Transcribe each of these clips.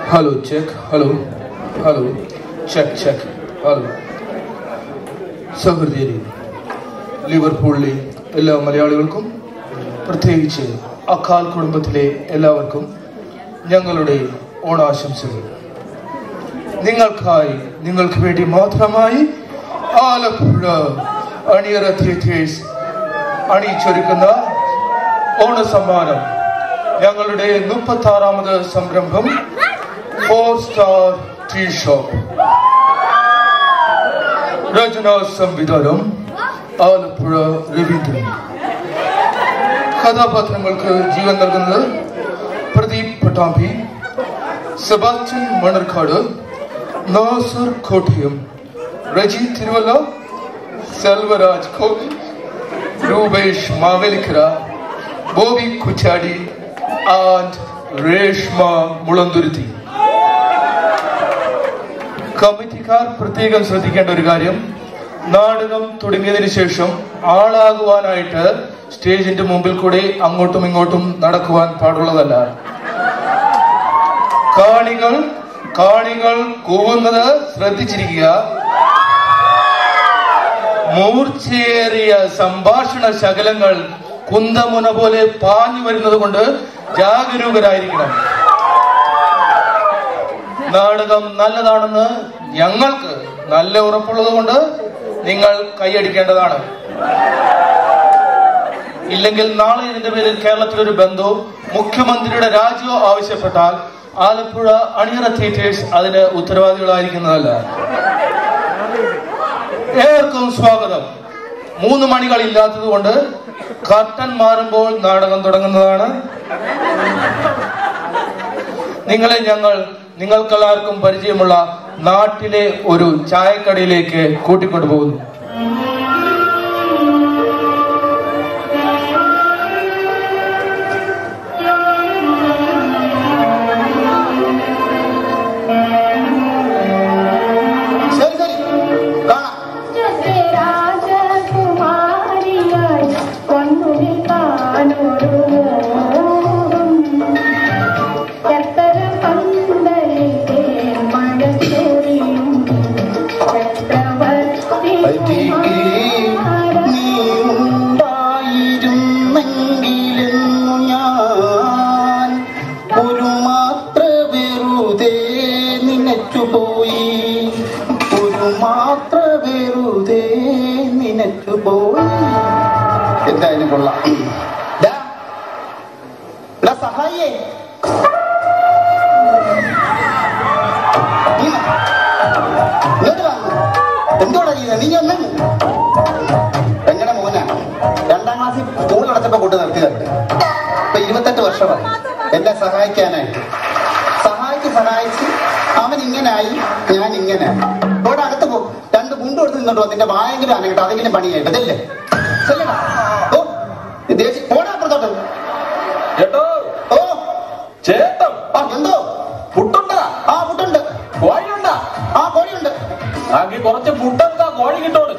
Hello check hello hello check check hello സഹൃദയരെ ലിവർപൂളിലെ എല്ലാ മലയാളികൾക്കും പ്രത്യേകിച്ച് അക്കാൽ കുടുംബത്തിലെ എല്ലാവർക്കും ഞങ്ങളുടെ ഓണാശംസകൾ നിങ്ങൾക്കായി നിങ്ങൾക്ക് വേണ്ടി മാത്രമായി ആലപ്പുഴ അണിയറ തിയേറ്റേഴ്സ് അണിയിച്ചൊരുക്കുന്ന ഓണസമ്മാനം ഞങ്ങളുടെ മുപ്പത്തി ആറാമത് സംരംഭം ഫോർ സ്റ്റാർ ടീ ഷോപ്പ് രചനാ സംവിധാനം ആലപ്പുഴ രവീന്ദ്രൻ കഥാപാത്രങ്ങൾക്ക് ജീവൻ നൽകുന്നത് പ്രദീപ് പട്ടാമ്പി സെബാസ്റ്റ്യൻ മണർക്കാട് നാസർ കോട്ടയം റജി തിരുവല്ല സെൽവരാജ് കോവി രൂപേഷ് മാവേലിക്കര ബോബി കുച്ചാടി ആൻഡ് രേഷ്മ മുളന്തുരുത്തി കമ്മിറ്റിക്കാർ പ്രത്യേകം ശ്രദ്ധിക്കേണ്ട ഒരു കാര്യം നാടകം തുടങ്ങിയതിന് ശേഷം ആളാകുവാനായിട്ട് സ്റ്റേജിന്റെ മുമ്പിൽ കൂടെ അങ്ങോട്ടും ഇങ്ങോട്ടും നടക്കുവാൻ പാടുള്ളതല്ല കാണികൾ കാണികൾ കൂവുന്നത് ശ്രദ്ധിച്ചിരിക്കുക മൂർച്ചയേറിയ സംഭാഷണ ശകലങ്ങൾ കുന്തമുന പോലെ പാഞ്ഞു വരുന്നത് കൊണ്ട് ജാഗരൂകരായിരിക്കണം നാടകം നല്ലതാണെന്ന് ഞങ്ങൾക്ക് നല്ല ഉറപ്പുള്ളത് കൊണ്ട് നിങ്ങൾ കൈയടിക്കേണ്ടതാണ് ഇല്ലെങ്കിൽ നാളെ ഇതിന്റെ പേരിൽ കേരളത്തിൽ ഒരു ബന്ധോ മുഖ്യമന്ത്രിയുടെ രാജിയോ ആവശ്യപ്പെട്ടാൽ ആലപ്പുഴ അണിയറ തിയേറ്റേഴ്സ് അതിന് ഉത്തരവാദികളായിരിക്കുന്നതല്ല ഏവർക്കും സ്വാഗതം മൂന്ന് മണികൾ ഇല്ലാത്തത് കൊണ്ട് കർട്ടൻ മാറുമ്പോൾ നാടകം തുടങ്ങുന്നതാണ് നിങ്ങളെ ഞങ്ങൾ നിങ്ങൾക്കെല്ലാവർക്കും പരിചയമുള്ള നാട്ടിലെ ഒരു ചായക്കടയിലേക്ക് കൂട്ടിക്കൊണ്ടു പോകുന്നു ശരി ശരി കാണാം രാജകുമാരിയായി പൊന്നുകിൽ കാണൊരു മോഹം. എത്ര പന്തലിലെ മഴച്ചൊരിയും ചക്രവർത്തി പറ്റിക്ക് നീയുണ്ടായിരുന്നെങ്കിലെന്നു ഞാൻ ഒരു മാത്ര വെറുതെ നിനച്ചുപോയി ഒരു മാത്ര വെറുതെ നിനച്ചുപോയി എന്തായാലും കൊള്ളാം ഡാ, ഡാ സഹായിയേ നീ വാ. ഇങ്ങോട്ട് വാ. എന്തോടാ ചെയ്യുന്നത് നീ ഒന്ന് പെങ്ങളുടെ മോനാ രണ്ടാം ക്ലാസ്സിൽ സ്കൂൾ അടച്ചപ്പോ കൂട്ട് നിർത്തിയതല്ലേ ഇപ്പൊ ഇരുപത്തെട്ട് വർഷമായി എന്നെ സഹായിക്കാനായിട്ട് സഹായിച്ച് സഹായിച്ച് അവൻ ഇങ്ങനായി ഞാൻ ഇങ്ങനെ ഇവിടെ അടുത്ത് പോ രണ്ട് മുണ്ട് കൊടുത്ത് നിന്നോട്ട് വന്നിന്റെ വായെങ്കിലും അനങ്ങട്ടെ അതെങ്കിലും പണിയായിട്ട് അതല്ലേ ചെല്ലടാ. ഓ ഈ ദേശി പോടാ അപ്പുറത്തോട്ട് ചേട്ടോ ഓ ചേട്ടം ആ എന്തോ പുട്ടുണ്ടാ ആ പുട്ടുണ്ട് കോഴിയുണ്ടാ ആ കോഴിയുണ്ട് ആക്കി കുറച്ച് പുട്ടെടുത്താ കോഴി കിട്ടോട്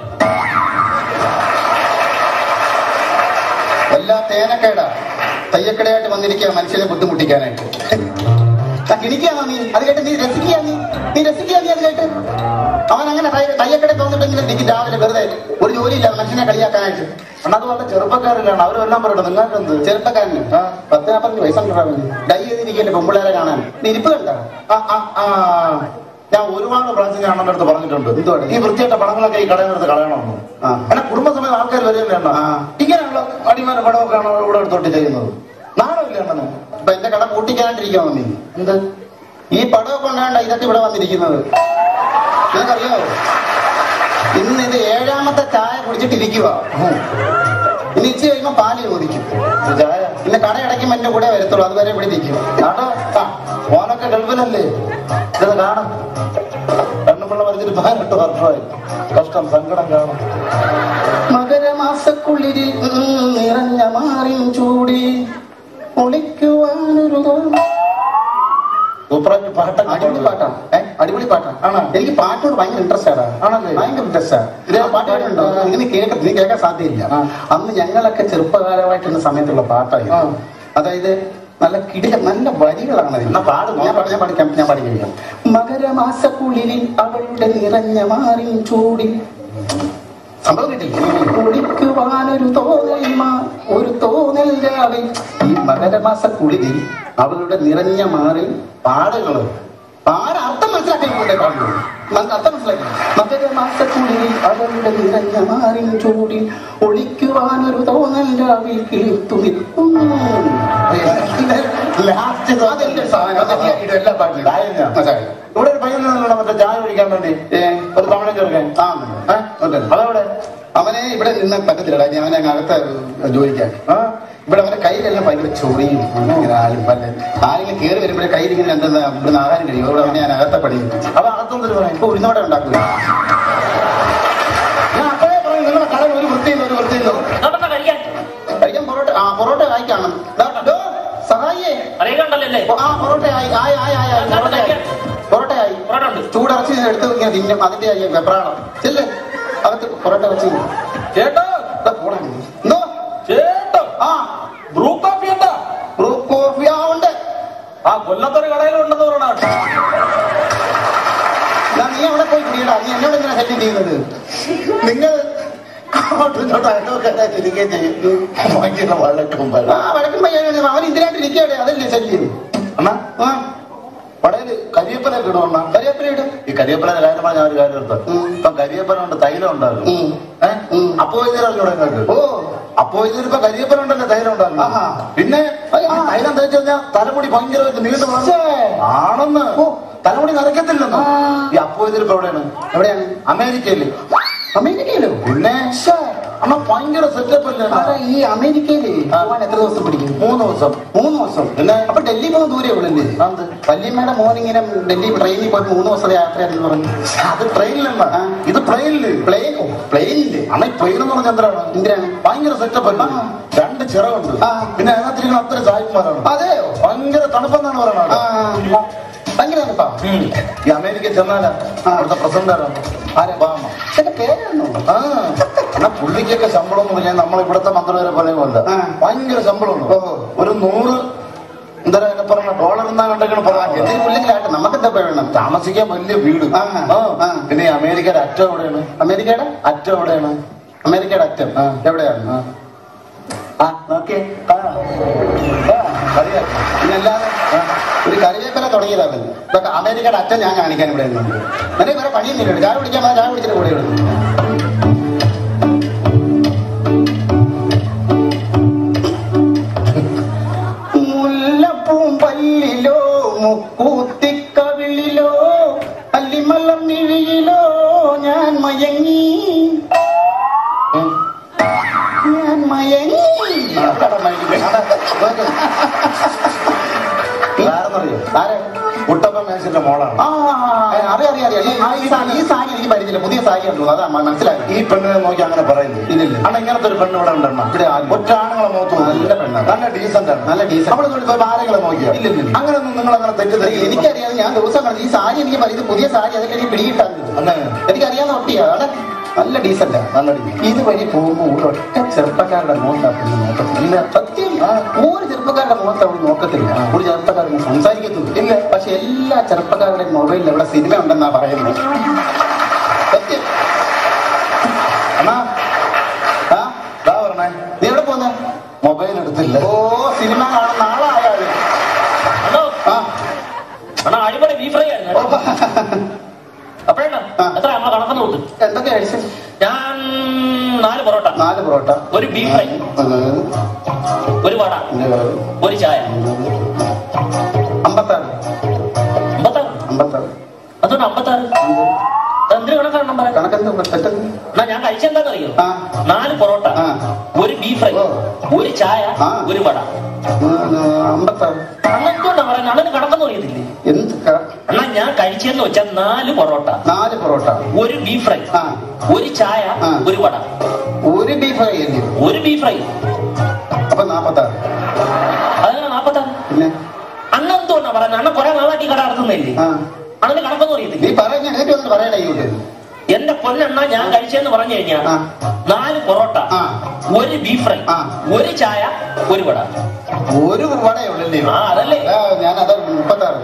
എല്ലാ തേനക്കേടാ തയ്യക്കടയായിട്ട് വന്നിരിക്കുക മനുഷ്യനെ ബുദ്ധിമുട്ടിക്കാനായിട്ട് ആ, കിണിക്കാണോ നീ അത് കേട്ട് നീ രസിക്കുക നീ നീ രസിക്കുക നീ അത് കേട്ട് അവൻ അങ്ങനെ തയ്യ- തയ്യക്കട തോന്നിട്ടെങ്കിലും നീ രാവിലെ വെറുതെ ഒരു ജോലിയില്ല മനുഷ്യനെ കളിയാക്കാനായിട്ട് അണ്ണാ അത് ചെറുപ്പക്കാരിലാണ് അവരെല്ലാം പറയട്ടെ നിങ്ങൾക്ക് എന്ത് ചെറുപ്പക്കാരന് ആ പത്ത് നാപ്പത്തഞ്ച് വയസ്സുണ്ടാവില്ലേ ഡൈ ചെയ്തിരിക്കല്ലേ പെമ്പിള്ളേരെ കാണാൻ നീ ഇരിപ്പ് കണ്ട ആ ആ ആ ഞാൻ ഒരുപാട് പ്രാവശ്യം ഞാൻ അണ്ണൻ്റെ അടുത്ത് പറഞ്ഞിട്ടുണ്ട് എന്തുവാണ്? ഈ വൃത്തിയായിട്ട പടങ്ങളൊക്കെ ഈ കടയിനടുത്ത് കളയണമെന്ന് ആ. എന്നെ കുടുംബസമേത ആൾക്കാർ വരികയല്ലേ അണ്ണ ആ. ഇങ്ങനെയുള്ള അടിമാന പടമൊക്കെ ആണ് ഇവിടെ എടുത്തോട്ട് ചെയ്യുന്നത് നാണമില്ല അണ്ണന് ഇപ്പൊ എന്റെ കട പൂട്ടിക്കാണ്ടിരിക്കാമോ നീ എന്ത് ഈ പടമൊക്കെ ഉണ്ടാണ്ട ഇതൊക്കെ ഇവിടെ വന്നിരിക്കുന്നത് നിനക്കറിയാവോ ഇന്ന് ഇത് ഏഴാമത്തെ ചായ കുടിച്ചിട്ടിരിക്കുക ഇനി ഇച്ചിരി കഴിയുമ്പോ പാല് ചോദിക്കും ഇത് ചായ ഇന്ന് കട അടയ്ക്കുമ്പോ എന്റെ കൂടെ വരത്തുള്ളൂ അതുവരെ ഇവിടെ നിൽക്കും ആട്ടോ ആ മോനൊക്കെ ഗൾഫിലല്ലേ ഇത് കാണാം കണ്ണുപിള്ള മരിച്ചിട്ട് പതിനെട്ട് വർഷമായി കഷ്ടം സങ്കടം കാണും മകരമാസക്കുള്ളിരിൽ ഉം, നിറഞ്ഞ മാറിൻ ചൂടി ഒളിക്കുവാനൊരു തോന്നൽ. സൂപ്പറായിട്ട് പാട്ടൊക്കെ അടിപൊളി പാട്ടാണ് ഏ അടിപൊളി പാട്ടാണ് ആണോ? എനിക്ക് പാട്ടോട് ഭയങ്കര ഇൻട്രസ്റ്റ് ആണ് ആണല്ലേ? ഭയങ്കര ഇൻട്രസ്റ്റ് ഇത് പാട്ട് കേട്ടിട്ടുണ്ടോ ഇങ്ങനെ കേൾക്ക നീ കേൾക്കാൻ സാധ്യതയില്ല ആ. അന്ന് ഞങ്ങളൊക്കെ ചെറുപ്പകാലമായിട്ടുള്ള സമയത്തുള്ള പാട്ടായി ആ. അതായത് നല്ല കിടില നല്ല വരികളാണ് അതിൽ. എന്നാ പാട് ഞാൻ പാടി- ഞാൻ പഠിക്കാം ഞാൻ പഠിക്കാം മകരമാസ കുളിരിൽ അവളുടെ നിറഞ്ഞ മാറിൻ ചൂടിൽ സംഭവം കിട്ടില്ല കുളിക്കുവാനൊരു തോന്നൽ ഒരു തോന്നൽ രാവിൽ ഈ മകരമാസ കുളിരിൽ അവളുടെ നിറഞ്ഞ മാറിൽ പാടുകള് പാട അർത്ഥം മനസ്സിലാക്കി അർത്ഥം മനസ്സിലാക്കി മകരമാസ കുളിരിൽ അവളുടെ നിറഞ്ഞ മാറിൻ ചൂടിൽ ഒളിക്കുവാനൊരു തോന്നൽ രാവിൽ കിളിർത്തു നിൽക്കുന്നു ലാസ്റ്റ് അതെന്റെ സാധനം അതൊക്കെ ഇതെല്ലാം പാട്ടില്ല കാര്യം ഞാൻ. മനസ്സിലായി ഇവിടെ ഒരു പയ്യൻ നിന്നല്ലോ മറ്റേ ചായ കുടിക്കാൻ വേണ്ടി ഏ, ഒരു തമിഴൻ ചെറുക്കൻ ആ ഏ? അതെവിടെ അവനെ ഇവിടെ നിന്ന് പറ്റത്തില്ല ഞാൻ അവനെ അങ്ങ് അകത്ത് ജോലിക്കാൻ ആ ഇവിടെ അവന്റെ കയ്യിലെല്ലാം ഭയങ്കര ചൊറിയും ഇങ്ങനെ ആരും പല്ല ആരെങ്കിലും കയറി വരുമ്പോഴേ കയ്യിൽ ഇങ്ങനെ എന്താ ഇവിടുന്ന് ആഹാരം കഴിയും ഇവിടെ അവനെ ഞാൻ അകത്തെ പഠിക്കും അത് അകത്തും തരുവാൻ ഇപ്പൊ ഉഴുന്നോടെ ഉണ്ടാക്കുക ഞാൻ അപ്പോഴേ പറയും നിങ്ങളുടെ കടയിൽ ഒരു വൃത്തിയില്ല ഒരു വൃത്തിയില്ല നടന്ന കഴിക്കാൻ കഴിക്കാൻ പൊറോട്ട ആ പൊറോട്ട ആയിക്കാണ് സഹായിയേ അറിയുകണ്ടല്ലേ ആ പൊറോട്ട ആയി ആയി ആയി ആയി ആയി പൊറോട്ട ആയി പൊറോട്ട ആയി പൊറോട്ട ഉണ്ട് ചൂടറച്ചി എടുത്ത് ഇങ്ങനെ തിന്നും അതിന്റെ ആയി വെപ്രാണം ചെല്ലേ അകത്ത് പൊറോട്ട വെച്ച് ചേട്ടാ എന്തോ ചേട്ടാ ആ ബ്രൂ കാപ്പി എന്താ ബ്രൂ കോഫി ആ ഉണ്ട് ആ കൊല്ലത്തൊരു കടയിലുണ്ടെന്ന് പറയണ എന്നാ നീ അവിടെ പോയി കുടിയടാ നീ എന്നോട് ഇങ്ങനെ ശല്യം ചെയ്യുന്നത് നിങ്ങൾ അങ്ങോട്ടും ഇങ്ങോട്ടും അയൽവക്കരെ ചിരിക്കുകയും ചെയ്യും ഭയങ്കര വഴക്കും ആ വഴക്കും. വഴക്കും പയ്യാണ് അവൻ ഇന്ദിരായിട്ട് ഇരിക്കട്ടെ അതല്ലേ ശല്യം അണ്ണാ ആ പടയില് കരിയപ്പനൊക്കെ ഇടുവണ്ണ കരിയപ്പന ഇടും ഈ കരിയപ്പനെ കാര്യം പറഞ്ഞ ഒരു കാര്യം എടുത്ത ഉം. ഇപ്പൊ കരിയപ്പന ഉണ്ട് തൈലം ഉണ്ടാകും ഉം. ഏഹ് ഉം. അപ്പോ ഇതിൽ അറിഞ്ഞൂടെ നിങ്ങൾക്ക് ഓ അപ്പോ ഇതിലിപ്പോ കരിയപ്പന ഉണ്ടല്ലോ തൈലം ഉണ്ടാകും ആഹാ. പിന്നെ ആ തൈലം തേച്ച് കഴിഞ്ഞാൽ തലമുടി ഭയങ്കരമായിട്ട് നീണ്ടു പോകും ശ്ശേ. ആണെന്ന് ഓ. തലമുടി നരക്കത്തില്ലെന്ന് ആ. ഈ അപ്പോ ഇതിലിപ്പോ എവിടെയാണ് എവിടെയാണ് അമേരിക്കയില് അമേരിക്കയിലോ പിന്നെ ശ്ശേ. അമ്മ ഭയങ്കര സെറ്റപ്പ് അല്ലേ ആരാ ഈ അമേരിക്കയില് പോവാൻ എത്ര ദിവസം പിടിക്കും മൂന്ന് ദിവസം മൂന്ന് ദിവസം പിന്നെ? അപ്പൊ ഡൽഹി പോകുന്ന ദൂരെ ഉള്ളല്ലേ എന്ത്? വല്യമ്മയുടെ മോൻ ഇങ്ങനെ ഡൽഹി ട്രെയിനിൽ പോയി മൂന്ന് ദിവസത്തെ യാത്രയാണെന്ന് പറഞ്ഞു അത് ട്രെയിനിലല്ല ആ. ഇത് പ്ലെയിനില് പ്ലെയിൻ പ്ലെയിനില് അമ്മ ഈ പ്ലെയിൻ എന്ന് പറഞ്ഞ എന്തിനാണ് എന്തിനാണ് ഭയങ്കര സെറ്റപ്പ് അല്ല ആ. രണ്ട് ചിറകുണ്ട് ആ. പിന്നെ അതിനകത്തിരിക്കുന്ന അത്ര സായിമാരാണ് അതെയോ ഭയങ്കര തണുപ്പെന്നാണ് ആ പറയുന്നത് ഭയങ്കര തണുപ്പാ ഈ അമേരിക്ക ചെന്നാലാ ആ. അവിടുത്തെ പ്രസിഡന്റ് ആരാണ് ആരാ? ഒബാമ. ഇതൊക്കെ പേരാണോ ആ എന്നാ പുള്ളിക്കൊക്കെ ശമ്പളം എന്ന് പറഞ്ഞാൽ നമ്മൾ ഇവിടുത്തെ മന്ത്രിമാരെ പറയുമല്ല ആ. ഭയങ്കര ശമ്പളം ഓഹോ. ഒരു നൂറ് എന്താ അതിനെ പറഞ്ഞ ഡോളർ എന്നാ കണ്ടെങ്കിൽ പറയാൻ എന്തിനു പുള്ളിക്കാട്ടെ നമുക്കെന്താ വേണം താമസിക്കാൻ വലിയ വീട് ആ. ആ. ആ. പിന്നെ ഈ അമേരിക്കയുടെ അറ്റം എവിടെയാണ് അമേരിക്കയുടെ അറ്റം എവിടെയാണ് അമേരിക്കയുടെ അറ്റം ആ. എവിടെയാണ് ആ നോക്കിയേ ആ. ആ, അറിയാം. പിന്നല്ലാതെ ഒരു കറിവേപ്പില തുടങ്ങിയതാണ് ഇതൊക്കെ അമേരിക്കയുടെ അറ്റം ഞാൻ കാണിക്കാൻ ഇവിടെ നിന്നുണ്ട് നിനക്ക് വേറെ പണിയൊന്നുമില്ല ചായ കുടിക്കാൻ പോയാൽ ചായ കുടിച്ചിട്ട് കൂടെ ഇടുന്നു മുല്ലപ്പൂമ്പല്ലിലോ മുക്കൂത്തിക്കവിളിലോ അല്ലിമലം നിഴിയിലോ ഞാൻ മയങ്ങി ഉം. ഞാൻ മയങ്ങി അതാണ് മയില്. അതാ, നോക്ക്. ഇതാരെന്നറിയോ? ആരെ കുട്ടപ്പൻ മേശന്റെ മോളാണ് ആ അറിയാം അറിയാം അറിയാം ഈ- ആ, ഈ സാരി ഈ സാരി എനിക്ക് പരിചയമില്ല പുതിയ സാരി ഉണ്ടോ അതാ മ- മനസ്സിലായി ഈ പെണ്ണിനെ നോക്കി അങ്ങനെ പറയുന്നത് ഇല്ലില്ല. അണ്ണ ഇങ്ങനത്തെ ഒരു പെണ്ണ് ഇവിടെ ഉണ്ടെണ്ണ ഇവിടെ ആരും. ഒറ്റ ആണുങ്ങളെ മുഖത്ത് നോക്കി. നല്ല പെണ്ണാണ്. നല്ല ഡീസന്റ് ആണ് നല്ല decent. അവിടെ നോക്കി ആരെങ്കിലും നോക്കിയോ ഇല്ല, ഇല്ല, ഇല്ല. അങ്ങനെയൊന്നും നിങ്ങൾ അങ്ങനെ തെറ്റിദ്ധരിക്കും എനിക്കറിയാം ഞാൻ ദിവസം കണ്ടു ഈ സാരി എനിക്ക് പരി- ഇത് പുതിയ സാരി അതൊക്കെ എനിക്ക് പിടികിട്ടാൻ അണ്ണേ എനിക്കറിയാവുന്ന ഒട്ടിയാ അവിടെ നല്ല ഡീസന്റാ നല്ല ഡീസന്റ് ഇത് വഴി പോകുമ്പോൾ ഒരൊറ്റ ചെറുപ്പക്കാരുടെ മുഖത്ത് അവിടെ നോക്കത്തില്ല സത്യം ആ, ഒരു ചെറുപ്പക്കാരുടെ മുഖത്ത് അവിടെ നോക്കത്തില്ല ഒരു ചെറുപ്പക്കാരൻ സംസാരിക്കത്തില്ല ഇല്ല പക്ഷെ എല്ലാ ചെറുപ്പക്കാരുടെയും മൊബൈലിൽ അവിടെ സിനിമ ഉണ്ടെന്നാ പറയുന്നത് സത്യം അണ്ണാ ആ ഇതാ പറഞ്ഞേ നീ എവിടെ പോന്നെ മൊബൈൽ എടുത്തില്ല ഓ സിനിമ കാണാൻ നാളെ ആയാലും അണ്ണോ ആ അണ്ണാ അടിപൊളി ബീഫ് ഫ്രൈ ആയിരുന്നു ഓ, കേട്ടോ. അപ്പോഴാണ് ആ. എത്ര നമ്മളെ കണക്കെന്ന് കൊടുത്തു എന്തൊക്കെ കഴിച്ചു ഞാൻ നാല് പൊറോട്ട നാല് പൊറോട്ട ഒരു ബീഫ് ഫ്രൈ ഒരു വട ഒരു ചായ അമ്പത്താറ് അമ്പത്താറ് അമ്പത്താറ് അതുകൊണ്ട് അമ്പത്താറ് എന്തിനു കണക്കാണ് പറയാം കണക്കെന്ത് പെട്ടെന്ന് എന്നാ ഞാൻ കഴിച്ചെന്താണെന്നറിയോ ആ. നാല് പൊറോട്ട ആ. ഒരു ബീഫ് ഫ്രൈ ഓ. ഒരു ചായ ആ. ഒരു വട ഉം, അമ്പത്താറ് അന്നെന്തുകൊണ്ടാ പറയുന്നത് അണ്ണന് കണക്കെന്ന് അറിയത്തില്ലേ എന്ത് ക- എന്നാ ഞാൻ കഴിച്ചെന്ന് വെച്ചാൽ നാല് പൊറോട്ട നാല് പൊറോട്ട ഒരു ബീഫ് ഫ്രൈ ആ ഒരു ചായ ആ. ഒരു വട ഒരു ബീഫ് ഫ്രൈ അല്ലയോ ഒരു ബീഫ് ഫ്രൈ അപ്പൊ നാപ്പത്താറ് അതിനാ നാപ്പത്താറ് പിന്നെ അന്നെന്തുകൊണ്ടാ പറയുന്നത് അണ്ണൻ കുറെ നാളായിട്ട് ഈ കട നടത്തുന്നില്ലേ ആ അണ്ണന് കണക്കൊന്നും നീ അറിയത്തില്ലേ പറയാൻ എനിക്ക് ഒന്ന് പറയണ ഇങ്ങോട്ട് എന്റെ പൊന്നെണ്ണ ഞാൻ കഴിച്ചെന്ന് പറഞ്ഞു കഴിഞ്ഞാ ആ. നാല് പൊറോട്ട ആ. ഒരു ബീഫ് ഫ്രൈ ആ. ഒരു ചായ ഒരു വട ഒരു വടയേ ഉള്ളല്ലേ ആ അതല്ലേ ആ, ഞാൻ അതാ മുപ്പത്താറ്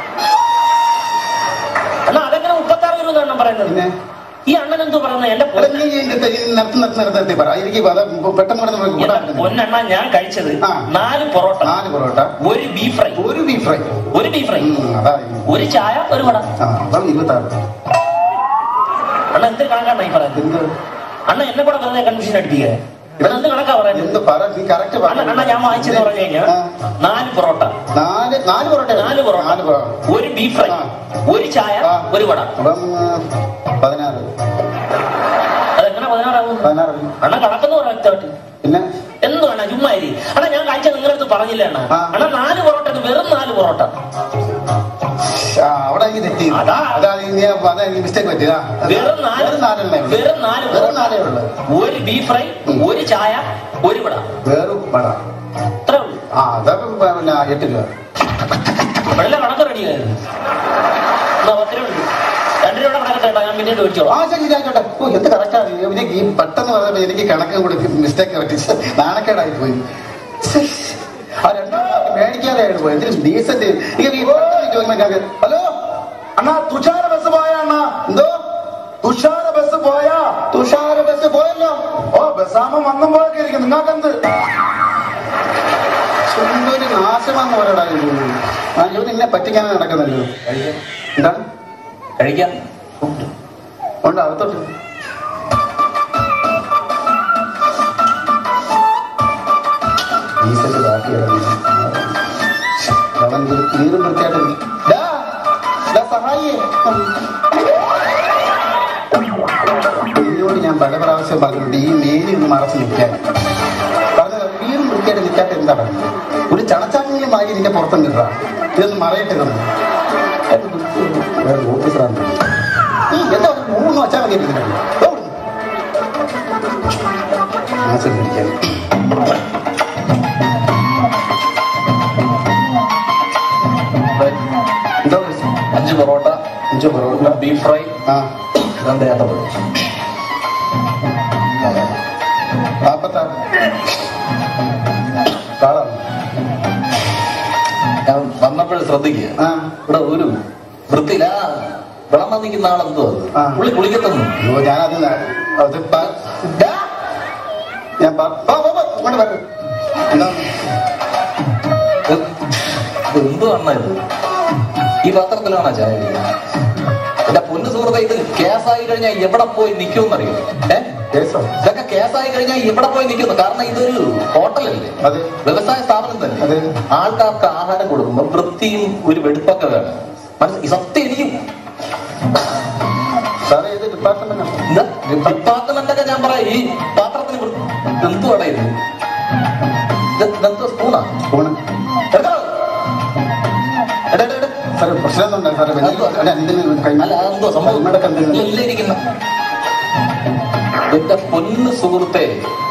അണ്ണാ അതെങ്ങനെ മുപ്പത്താറ് രൂപ എണ്ണം പറയുന്നത് പിന്നെ ഈ അണ്ണൻ എന്തോ പറയുന്നത് എന്റെ എടാ, നീ ഈ നിർത്ത്, ഈ നിർത്ത് നിർത്ത് നിർത്ത് നിർത്തി പറ എനിക്ക് അത് പെട്ടെന്ന് പെട്ടെന്ന് നമുക്ക് കൂടാൻ പറ്റുന്നില്ല. പൊന്നെണ്ണ ഞാൻ കഴിച്ചത് ആ. നാല് പൊറോട്ട നാല് പൊറോട്ട ഒരു ബീഫ് ഫ്രൈ ഒരു ബീഫ് ഫ്രൈ ഒരു ബീഫ് ഫ്രൈ ഉം, അതാ ഒരു ചായ ഒരു വട ആ അതാണ് ഇരുപത്താറ് അണ്ണ എന്ത് കണക്കാണ് ഈ പറയുന്നത് എന്ത് അണ്ണ എന്നെ കൂടെ വെറുതെ കൺഫ്യൂഷൻ അടിപ്പിക്കുക ഇവിടെ എന്ത് കണക്കാ പറയുന്നത് എന്ത് പറ നീ കറക്റ്റ് അണ്ണ അണ്ണ ഞാൻ വാങ്ങിച്ചെന്ന് പറഞ്ഞു കഴിഞ്ഞാൽ ആ. നാല് പൊറോട്ട നാല് നാല് പൊറോട്ട നാല് പൊറോട്ട നാല് പൊറോട്ട ഒരു ബീഫ് ഫ്രൈ ആ. ഒരു ചായ ആ. ഒരു വട അപ്പം ആ, പതിനാറ് അതെങ്ങനെ പതിനാറാവും പതിനാറ് അണ്ണ കണക്കെന്ന് പറയാം വ്യക്തമായിട്ട് പിന്നെ എന്തു വേണം ചുമ്മാ ഇരി അണ്ണാ ഞാൻ കഴിച്ച നിങ്ങളുടെ അടുത്ത് പറഞ്ഞില്ല അണ്ണ ആ. അണ്ണാ നാല് പൊറോട്ട ഇത് വെറും നാല് പൊറോട്ട ആ, അവിടെ എനിക്ക് തെറ്റി അതാ. അതാ നീ അതാ എനിക്ക് മിസ്റ്റേക്ക് പറ്റിയതാ വെറും നാല് വെറും നാലെണ്ണേ ഉള്ളൂ. വെറും നാല് വെറും പൊറോട്ട നാലേ ഉള്ളു ഒരു ബീഫ് ഫ്രൈ ഒരു ചായ ഒരു വട വേറും വട ഇത്രേ ഉള്ളൂ ആ അതൊക്കെ പിന്നെ എട്ട് രൂപ വെള്ള കണക്ക് റെഡിയായിരുന്നു എന്നാ പത്തിരേ ഉള്ളൂ രണ്ട് രൂപയുടെ കണക്ക് കേട്ടോ ഞാൻ പിന്നീട് മേടിച്ചോളാം ആ ശരി ആയിക്കോട്ടെ ഓ എന്ത് കറക്റ്റാണ് എനിക്ക് ഈ പെട്ടെന്ന് പറഞ്ഞപ്പോ എനിക്ക് കണക്ക് കൂടി മിസ്റ്റേക്ക് പറ്റി നാണക്കേടായി പോയി ആ രണ്ടു മേടിക്കാതെ ആയിട്ട് പോയി എന്തൊരു ഡീസന്റ് ഇങ്ങനെ ഈ പെട്ടെന്ന് ചോദിക്കുമ്പോൾ ഹലോ അണ്ണാ തുഷാര ബസ് പോയ അണ്ണാ എന്തോ തുഷാര ബസ് പോയാ തുഷാര ബസ് പോയല്ലോ ഓ ബസ്സാമ വന്നും പോയൊക്കെ ഇരിക്കും നിങ്ങൾക്കെന്ത് സുന്ദരി നാശമാന്ന് പറയടാ ഇത്. ആ ഇവർ നിന്നെ പറ്റിക്കാനാണ് നടക്കുന്നല്ലോ എന്താണ് കഴിക്കാം ഉണ്ട് അകത്തോട്ട് ഡീസന്റ് ബാക്കിയാണ് അവൻ ഇത് നീറും വൃത്തിയായിട്ട് ഡാ, ഡാ സഹായിയേ നിന്നോട് ഞാൻ പല പ്രാവശ്യം പറഞ്ഞിട്ടുണ്ട് ഈ മേനി ഒന്ന് മറച്ച് നിൽക്കാൻ പറഞ്ഞത് വീറും വൃത്തിയായിട്ട് നിൽക്കാത്ത എന്താ പറയുന്നത് ഒരു ചണച്ചാണെങ്കിലും വാങ്ങി നിന്റെ പുറത്തും കിട്ടാ ഇതൊന്ന് മറയട്ടെ ഇതൊന്ന് വേറെ ഓഫീസറാണ് ഈ എന്താ ഒരു മൂന്ന് വച്ചാൽ മതി ഇതിനെ. ദോ ഇവിടുന്ന്. നാശം പിടിക്കാൻ. എന്താ വിളിച്ചത്? അഞ്ച് പൊറോട്ട അഞ്ച് പൊറോട്ട ബീഫ് ഫ്രൈ ആ രണ്ട് ഏത്തപ്പഴം നാപ്പത്താറ് കാളാണ് ഞാൻ വന്നപ്പോഴും ശ്രദ്ധിക്കുക ആ ഇവിടെ ഒരു വൃത്തിയില്ല ആ വിളമ്പ നിൽക്കുന്ന ആളെന്തോ അത് ആ. പുള്ളി കുളിക്കത്തൊന്നും അയ്യോ ഞാനത് ന- അത് പ- ഡാ. ഞാൻ പ- വാ, വാ, വാ, ഇങ്ങോട്ട് വരൂ. എന്താ? എന്ത് വണ്ണ ഇത് ഈ പാത്രത്തിലാണോ ചായ എന്റെ പൊന്നു സുഹൃത്തെ ഇത് കേസായി കഴിഞ്ഞാൽ എവിടെ പോയി നിൽക്കുമെന്നറിയോ ഏ കേസോ? ഇതൊക്കെ കേസായി കഴിഞ്ഞാൽ എവിടെ പോയി നിൽക്കുന്നു കാരണം ഇതൊരു ഹോട്ടലല്ലേ അതെ. വ്യവസായ സ്ഥാപനം അതെ. തന്നെ ആൾക്കാർക്ക് ആഹാരം കൊടുക്കുമ്പോൾ വൃത്തിയും ഒരു വെടുപ്പൊക്കെ വേണം മനസ്സിൽ സത്യം എനിക്കും സാറേ ഇത് ഡിപ്പാർട്ട്മെന്റ് എന്താ ഡിപ്പാർട്ട്മെന്റ് ഒക്കെ ഞാൻ പറയാം ഈ പാത്രത്തിന് വൃ- എന്തുവാടാ ഇത് ഇത് ഇതെന്തോ സ്പൂണാ ഊണ് എടുക്കണോ എടാ എടാ, എടാ സാറേ പ്രശ്നമൊന്നും സാറേ വലിയ- അല്ല, എന്തിന് കൈ- അല്ല അതെന്തോ സംഭവം കൈമടക്ക് എന്തിന്? ഇല്ല ഇരിക്കുന്ന എന്റെ പൊന്ന് സുഹൃത്തെ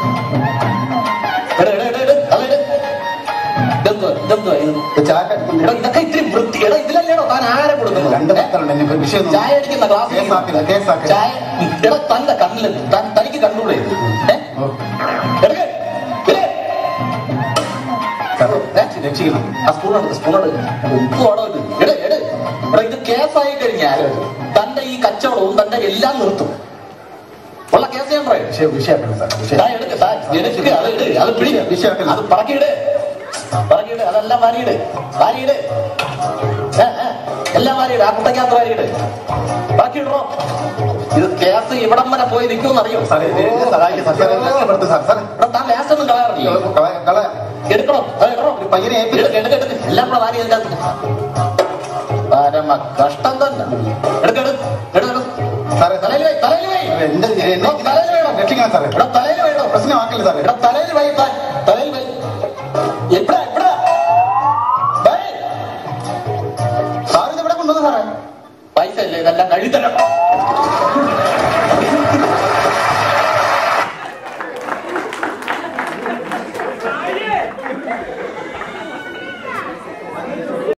എടാ എടാ എടാ എടാ അല്ല എടാ ഇതെന്തുവാ ഇതെന്തുവാ ഇത് ഇത് ചാക്ക എടാ ഇതൊക്കെ ഇത്തിരി വൃത്തി എടാ ഇതിലല്ലേടോ താൻ ആരെ കൊടുക്കുന്നത് രണ്ട് പത്രമുണ്ട് എനിക്ക് ഒരു വിഷയം ചായ അടിക്കുന്ന ഗ്ലാസ് കേസാക്കില്ല കേസാക്കില്ല ചായ എടാ തന്റെ കണ്ണിൽ താൻ- തനിക്ക് കണ്ടുകൂടെ ഇത് ഏ? ഓ, എടുക്ക്. ഇല്ലേ? സാറേ, ഏ? രക്ഷിക്കണം ആ സ്പൂൺ എടുക്ക് സ്പൂൺ എടുക്ക് എന്തുവാടോ ഇത് എടേ എടേ എടാ ഇത് കേസായി കഴിഞ്ഞാൽ തന്റെ ഈ കച്ചവടവും തന്റെ എല്ലാം നിർത്തും ഉള്ള കേസ് ഞാൻ പറയാം വിഷയം വിഷയാക്കണം സാർ വിഷയം താ എടുക്ക് താ എടുക്ക് അത് ഇട് അത് പിടി വിഷയാക്കണം. അത് പറക്കിയിട് പറക്കിയിട് അതെല്ലാം വാരിയിട് വാരിയിട് ഏ, ഏ, എല്ലാം വാരിയിട് ആ കുട്ടയ്ക്കകത്ത് വാരിയിട് ബാക്കിയിടറോ ഇത് കേസ് ഇവിടം വരെ പോയി നിൽക്കുമെന്നറിയോ സാറേ ഇത് എന്നെ സഹായിക്ക് സാർ. സാറേ, എന്നെ പെടുത്ത് സാർ. സാറേ, ഇവിടെ താൻ ലാസ്റ്റ് ഒന്നും കളയാറില്ലേ കള- കള- എടുക്കണോ അത് എടുക്കണോ ഒരു പയ്യനെ ഏൽപ്പിച്ച് എടുക്ക്, എടുക്ക്, എടുക്ക്. എല്ലാം കൂടെ വാരി അതിനകത്ത് പരമ കഷ്ടം തന്നെ എടുക്ക്, എടുക്ക്, എടുക്ക്, എടുക്ക്. സാറേ, തലയിൽ വൈ, തലയിൽ വൈ. എന്റെ എന്നെ തലയിൽ വേണം. രക്ഷിക്കണം സാറേ എടാ, തലയിൽ വേണോ പ്രശ്നമാക്കല്ലേ സാറേ എടാ തലയിൽ വൈ താൻ